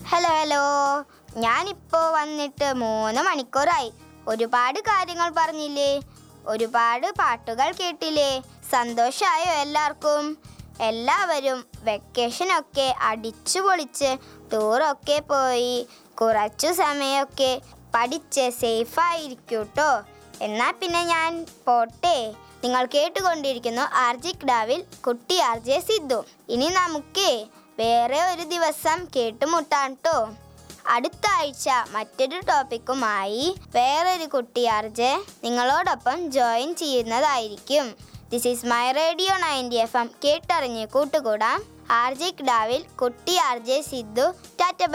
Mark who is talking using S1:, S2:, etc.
S1: hello hello ഞാനിപ്പോ വന്നിട്ട് മൂന്ന് മണിക്കൂറായി ഒരുപാട് കാര്യങ്ങൾ പറഞ്ഞില്ലേ ഒരുപാട് പാട്ടുകൾ കേട്ടില്ലേ സന്തോഷായോ എല്ലാവർക്കും എല്ലാവരും വെക്കേഷനൊക്കെ അടിച്ചു പൊളിച്ച് ടൂറൊക്കെ പോയി കുറച്ചു സമയമൊക്കെ പഠിച്ച് സേഫായിരിക്കൂട്ടോ എന്നാ പിന്നെ ഞാൻ പോട്ടെ നിങ്ങൾ കേട്ടുകൊണ്ടിരിക്കുന്നു ആർജി ക്ഡാവിൽ കുട്ടി ആർ ജെ സിദ്ധു ഇനി നമുക്ക് വേറെ ഒരു ദിവസം കേട്ടുമുട്ടാം ട്ടോ അടുത്ത ആഴ്ച മറ്റൊരു ടോപ്പിക്കുമായി വേറൊരു കുട്ടി ആർജെ നിങ്ങളോടൊപ്പം ജോയിൻ ചെയ്യുന്നതായിരിക്കും this is my radio ninety F M കേട്ടറിഞ്ഞ് കൂട്ടുകൂടാം ആർ ജെ ക്ഡാവിൽ കുട്ടി ആർ ജെ സിദ്ധു ടാറ്റ